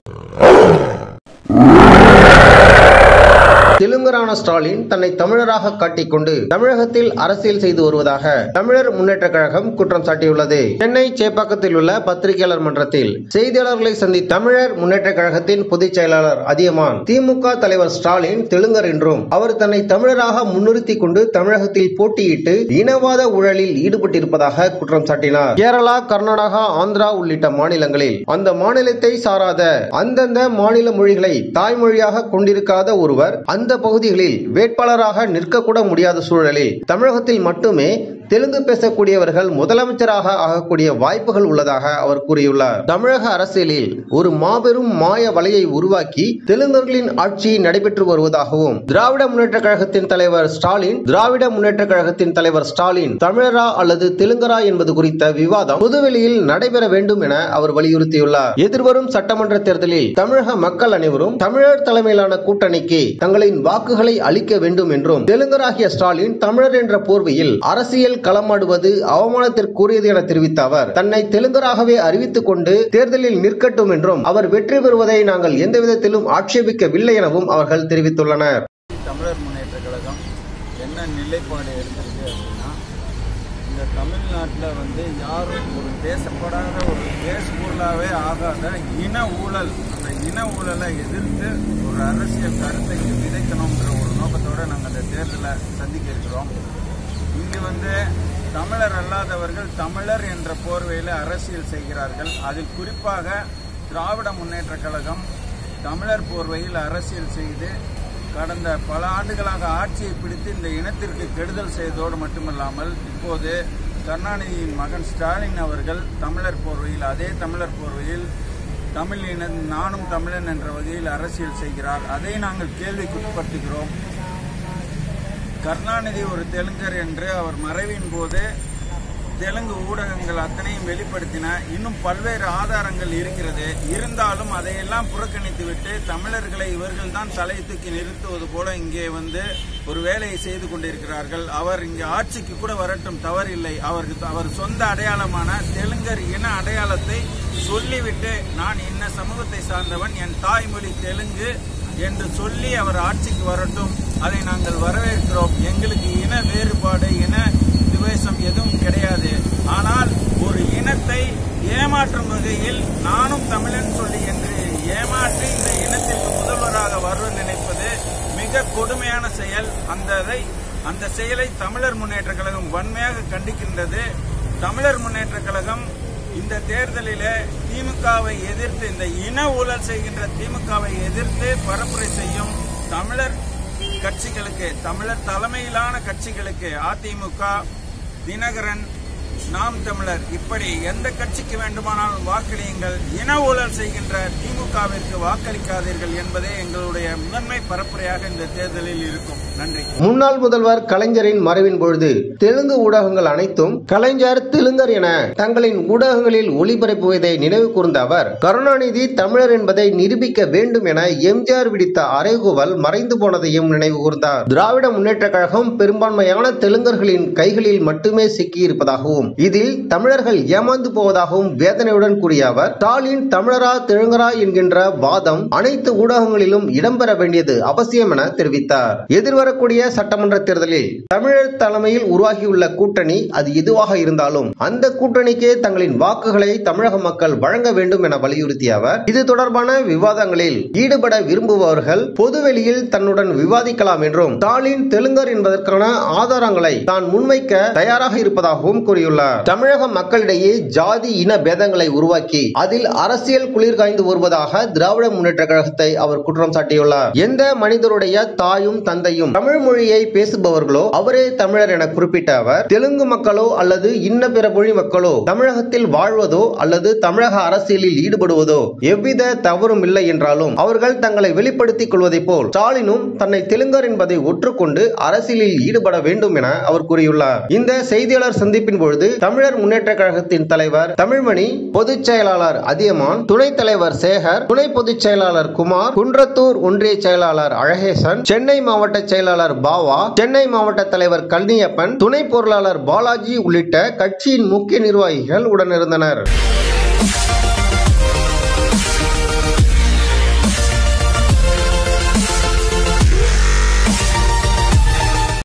தெலுங்கரான ஸ்டாலின் தன்னை தமிழராக காட்டிக்கொண்டு தமிழகத்தில் அரசியல் செய்து வருவதாக தமிழர் முன்னேற்ற கழகம் குற்றம் சாட்டியுள்ளது சென்னை சேப்பாக்கத்தில் உள்ள பத்திரிகையாளர் மன்றத்தில் செய்தியாளர்களை சந்தி தமிழர் முன்னேற்ற கழகத்தின் பொதுச் செயலாளர் அதியமான் திமுக தலைவர் ஸ்டாலின் தெலுங்கர் என்றும் அவர் தன்னை தமிழராக முன்னிறுத்தி கொண்டு தமிழகத்தில் போட்டியிட்டு இனவாத ஊழலில் ஈடுபட்டிருப்பதாக குற்றம் சாட்டினார் கேரளா கர்நாடகா ஆந்திரா உள்ளிட்ட மாநிலங்களில் அந்த மாநிலத்தை சாராத அந்தந்த மாநில மொழிகளை தாய்மொழியாக கொண்டிருக்காத ஒருவர் அந்த பகுதிகளில் வேட்பாளராக நிற்கக்கூட முடியாத சூழலில் தமிழகத்தில் மட்டுமே தெலுங்கு பேசக்கூடியவர்கள் முதலமைச்சராக ஆகக்கூடிய வாய்ப்புகள் உள்ளதாக அவர் கூறியுள்ளார் தமிழக அரசியலில் ஒரு மாபெரும் மாய வலையை உருவாக்கி தெலுங்கர்களின் ஆட்சி நடைபெற்று வருவதாகவும் திராவிட முன்னேற்ற கழகத்தின் தலைவர் ஸ்டாலின் திராவிட முன்னேற்ற கழகத்தின் தலைவர் ஸ்டாலின் தமிழரா அல்லது தெலுங்கரா என்பது குறித்த விவாதம் பொதுவெளியில் நடைபெற வேண்டும் என அவர் வலியுறுத்தியுள்ளார் எதிர்வரும் சட்டமன்ற தேர்தலில் தமிழக மக்கள் அனைவரும் தமிழர் தலைமையிலான கூட்டணிக்கு தங்களின் வாக்குகளை அளிக்க வேண்டும் என்றும் தெலுங்கராகிய ஸ்டாலின் தமிழர் என்ற போர்வையில் அரசியல் களமாடுவது அவமானத்திற்குரியது என தெரிவித்த அவர் தன்னை தெலுங்கராகவே அறிவித்துக் கொண்டு தேர்தலில் நிற்கட்டும் என்றும் அவர் வெற்றி பெறுவதை நாங்கள் எந்த விதத்திலும் ஆட்சேபிக்கவில்லை எனவும் அவர்கள் தெரிவித்துள்ளனர் தமிழர் முன்னேற்ற கழகம் என்ன நிலைப்பாடு எடுத்திருக்கு அப்படின்னா இந்த தமிழ்நாட்டில் வந்து யாரும் ஒரு பேசப்படாத ஒரு பேசுபொருளாகவே ஆகாத இன ஊழல் அந்த இன ஊழலை எதிர்த்து ஒரு அரசியல் கருத்தை விதைக்கணுன்ற ஒரு நோக்கத்தோடு நாங்கள் அந்த தேர்தலை சந்திக்க இருக்கிறோம் இங்கு வந்து தமிழர் அல்லாதவர்கள் தமிழர் என்ற போர்வையில் அரசியல் செய்கிறார்கள் அதில் குறிப்பாக திராவிட முன்னேற்ற கழகம் தமிழர் போர்வையில் அரசியல் செய்து கடந்த பல ஆண்டுகளாக ஆட்சியை பிடித்து இந்த இனத்திற்கு கெடுதல் செய்ததோடு மட்டுமல்லாமல் இப்போது கருணாநிதியின் மகன் ஸ்டாலின் அவர்கள் தமிழர் போர்வையில் அதே தமிழர் போர்வையில் தமிழ் இன நானும் தமிழன் என்ற வகையில் அரசியல் செய்கிறார் அதை நாங்கள் கேள்விக்குட்படுத்துகிறோம் கருணாநிதி ஒரு தெலுங்கர் என்று அவர் மறைவின் போது தெலுங்கு ஊடகங்கள் அத்தனையும் வெளிப்படுத்தின இன்னும் பல்வேறு ஆதாரங்கள் இருக்கிறது இருந்தாலும் அதையெல்லாம் புறக்கணித்துவிட்டு தமிழர்களை இவர்கள் தான் தலை தூக்கி நிறுத்துவது போல இங்கே வந்து ஒரு வேலையை செய்து கொண்டிருக்கிறார்கள் அவர் இங்கே ஆட்சிக்கு கூட வரட்டும் தவறில்லை அவருக்கு அவர் சொந்த அடையாளமான தெலுங்கர் இன அடையாளத்தை சொல்லிவிட்டு நான் இன்ன சமூகத்தை சார்ந்தவன் என் தாய்மொழி தெலுங்கு என்று சொல்லி அவர் ஆட்சிக்கு வரட்டும் அதை நாங்கள் வரவேற்கிறோம் எங்களுக்கு இன வேறுபாடு இன துவேஷம் எதுவும் கிடையாது ஆனால் ஒரு இனத்தை ஏமாற்றும் வகையில் நானும் தமிழன் சொல்லி என்று ஏமாற்றி இந்த இனத்திற்கு முதல்வராக வர நினைப்பது மிக கொடுமையான செயல் அந்த அந்த செயலை தமிழர் முன்னேற்ற கழகம் வன்மையாக கண்டிக்கின்றது தமிழர் முன்னேற்ற கழகம் இந்த தேர்தலில் திமுகவை எதிர்த்து இந்த இன ஊழல் செய்கின்ற திமுகவை எதிர்த்து பரப்புரை செய்யும் தமிழர் கட்சிகளுக்கு தமிழர் தலைமையிலான கட்சிகளுக்கு அதிமுக தினகரன் நாம் தமிழர் இப்படி எந்த கட்சிக்கு வேண்டுமானாலும் வாக்களியுங்கள் இன ஊழல் செய்கின்ற திமுகவிற்கு வாக்களிக்காதீர்கள் என்பதே எங்களுடைய முதன்மை பரப்புரையாக இந்த தேர்தலில் இருக்கும் நன்றி முன்னாள் முதல்வர் கலைஞரின் மறைவின் பொழுது தெலுங்கு ஊடகங்கள் அனைத்தும் கலைஞர் தெலுங்கர் என தங்களின் ஊடகங்களில் ஒளிபரப்புவதை நினைவு கூர்ந்த அவர் கருணாநிதி தமிழர் என்பதை நிரூபிக்க வேண்டும் என எம்ஜிஆர் விடுத்த அறைகூவல் மறைந்து போனதையும் நினைவு கூர்ந்தார் திராவிட முன்னேற்ற கழகம் பெரும்பான்மையான தெலுங்கர்களின் கைகளில் மட்டுமே சிக்கியிருப்பதாகவும் இதில் தமிழர்கள் ஏமாந்து போவதாகவும் வேதனையுடன் கூறிய அவர் ஸ்டாலின் தமிழரா தெலுங்கரா என்கின்ற வாதம் அனைத்து ஊடகங்களிலும் இடம்பெற வேண்டியது அவசியம் என தெரிவித்தார் எதிர்வரக்கூடிய சட்டமன்ற தேர்தலில் தமிழர் தலைமையில் உருவாகியுள்ள கூட்டணி அது எதுவாக இருந்தாலும் அந்த கூட்டணிக்கே தங்களின் வாக்குகளை தமிழக மக்கள் வழங்க வேண்டும் என வலியுறுத்திய அவர் இது தொடர்பான விவாதங்களில் ஈடுபட விரும்புபவர்கள் பொதுவெளியில் தன்னுடன் விவாதிக்கலாம் என்றும் ஸ்டாலின் தெலுங்கர் என்பதற்கான ஆதாரங்களை தான் முன்வைக்க தயாராக இருப்பதாகவும் கூறியுள்ளார் தமிழக மக்களிடையே ஜாதி இன பேதங்களை உருவாக்கி அதில் அரசியல் குளிர் காய்ந்து வருவதாக திராவிட முன்னேற்ற கழகத்தை அவர் குற்றம் சாட்டியுள்ளார் எந்த மனிதருடைய தாயும் தந்தையும் தமிழ் மொழியை பேசுபவர்களோ அவரே தமிழர் என குறிப்பிட்ட அவர் தெலுங்கு மக்களோ அல்லது இன்ன பிற மொழி மக்களோ தமிழகத்தில் வாழ்வதோ அல்லது தமிழக அரசியலில் ஈடுபடுவதோ எவ்வித தவறும் இல்லை என்றாலும் அவர்கள் தங்களை வெளிப்படுத்திக் கொள்வதைப் போல் ஸ்டாலினும் தன்னை தெலுங்கர் என்பதை ஒற்றுக்கொண்டு அரசியலில் ஈடுபட வேண்டும் என அவர் கூறியுள்ளார் இந்த செய்தியாளர் சந்திப்பின் பொழுது தமிழர் முன்னேற்ற கழகத்தின் தலைவர் தமிழ்மணி பொதுச் செயலாளர் அதியமான் துணைத் தலைவர் சேகர் துணை பொதுச் செயலாளர் குமார் குன்றத்தூர் ஒன்றிய செயலாளர் அழகேசன் சென்னை மாவட்ட செயலாளர் பாவா சென்னை மாவட்ட தலைவர் கல்னியப்பன் துணை பொருளாளர் பாலாஜி உள்ளிட்ட கட்சியின் முக்கிய நிர்வாகிகள் உடனிருந்தனர்